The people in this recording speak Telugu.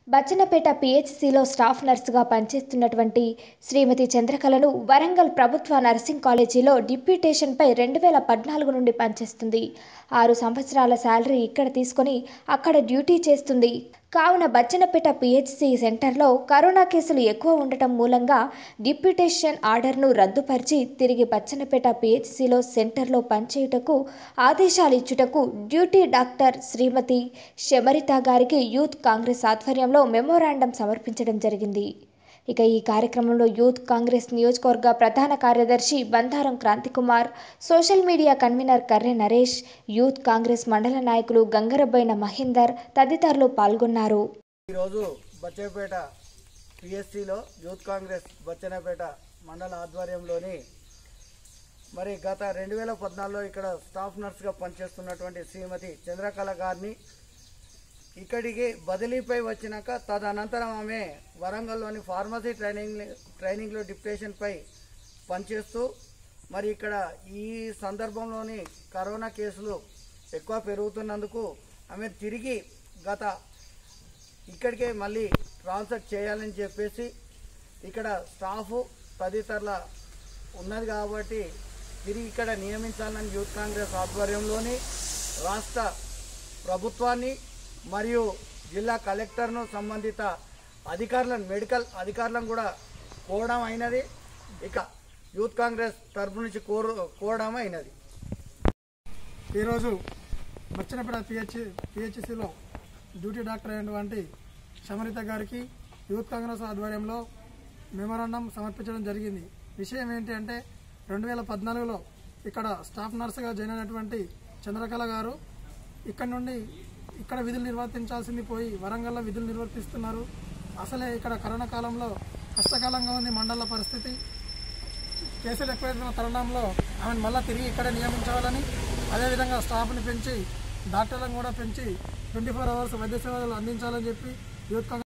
బచ్చన్నపేట పిహెచ్సిలో స్టాఫ్ నర్సుగా పనిచేస్తున్నటువంటి శ్రీమతి చంద్రకళను వరంగల్ ప్రభుత్వ నర్సింగ్ కాలేజీలో డిప్యూటేషన్పై రెండు వేల పద్నాలుగు నుండి పనిచేస్తుంది ఆరు సంవత్సరాల శాలరీ ఇక్కడ తీసుకొని అక్కడ డ్యూటీ చేస్తుంది కావున బచ్చన్నపేట పిహెచ్సి సెంటర్లో కరోనా కేసులు ఎక్కువ ఉండటం మూలంగా డిప్యూటేషన్ ఆర్డర్ను రద్దుపరిచి తిరిగి బచ్చన్నపేట పిహెచ్సిలో సెంటర్లో పనిచేయుటకు ఆదేశాలు ఇచ్చుటకు డ్యూటీ డాక్టర్ శ్రీమతి శమరిత గారికి యూత్ కాంగ్రెస్ ఆధ్వర్యంలో మెమోరాండం సమర్పించడం జరిగింది ఇక ఈ కార్యక్రమంలో యూత్ కాంగ్రెస్ నియోజకవర్గ ప్రధాన కార్యదర్శి Bandharam Kranthikumar social media convener Karre Naresh youth Congress మండల నాయకులు గంగరబోయిన మహేందర్ తదితరులు పాల్గొన్నారు ఈరోజు బచ్చన్నపేట పిఎస్సిలో యూత్ కాంగ్రెస్ బచ్చన్నపేట మండల ఆధ్వర్యంలోని మరి గత రెండు వేల పద్నాలుగులో ఇక్కడ స్టాఫ్ నర్స్గా పనిచేస్తున్నటువంటి శ్రీమతి చంద్రకళ గారిని ఇక్కడికి బదిలీపై వచ్చినాక తదనంతరం ఆమె వరంగల్లోని ఫార్మసీ ట్రైనింగ్ ట్రైనింగ్లో డిప్యుటేషన్పై పనిచేస్తూ మరి ఇక్కడ ఈ సందర్భంలోని కరోనా కేసులు ఎక్కువ పెరుగుతున్నందుకు ఆమె తిరిగి గత ఇక్కడికే మళ్ళీ ట్రాన్స్ఫర్ చేయాలని చెప్పేసి ఇక్కడ స్టాఫ్ తదితరుల ఉన్నది కాబట్టి తిరిగి ఇక్కడ నియమించాలని యూత్ కాంగ్రెస్ ఆధ్వర్యంలోని రాష్ట్ర ప్రభుత్వాన్ని మరియు జిల్లా కలెక్టర్ను సంబంధిత అధికారులను మెడికల్ అధికారులను కూడా కోరడం అయినది ఇక యూత్ కాంగ్రెస్ తరపు నుంచి కోరు కోరడం అయినది ఈరోజు బచ్చనపేట పిహెచ్ పిహెచ్సిలో డ్యూటీ డాక్టర్ అయినటువంటి శమరిత గారికి యూత్ కాంగ్రెస్ ఆధ్వర్యంలో మెమోరాండం సమర్పించడం జరిగింది విషయం ఏంటి అంటే రెండు వేల పద్నాలుగులో ఇక్కడ స్టాఫ్ నర్సుగా జాయిన్ అయినటువంటి చంద్రకళ గారు ఇక్కడ నుండి ఇక్కడ విధులు నిర్వర్తించాల్సింది పోయి వరంగల్లో విధులు నిర్వర్తిస్తున్నారు అసలే ఇక్కడ కరోనా కాలంలో కష్టకాలంగా ఉంది మండల పరిస్థితి కేసులు ఎక్కువైతున్న తరుణంలో ఆమెను మళ్ళీ తిరిగి ఇక్కడ నియమించాలని అదేవిధంగా స్టాఫ్ని పెంచి డాక్టర్లను కూడా పెంచి ట్వంటీ ఫోర్ అవర్స్ వైద్య సేవలు అందించాలని చెప్పి యూత్ కాంగ్రెస్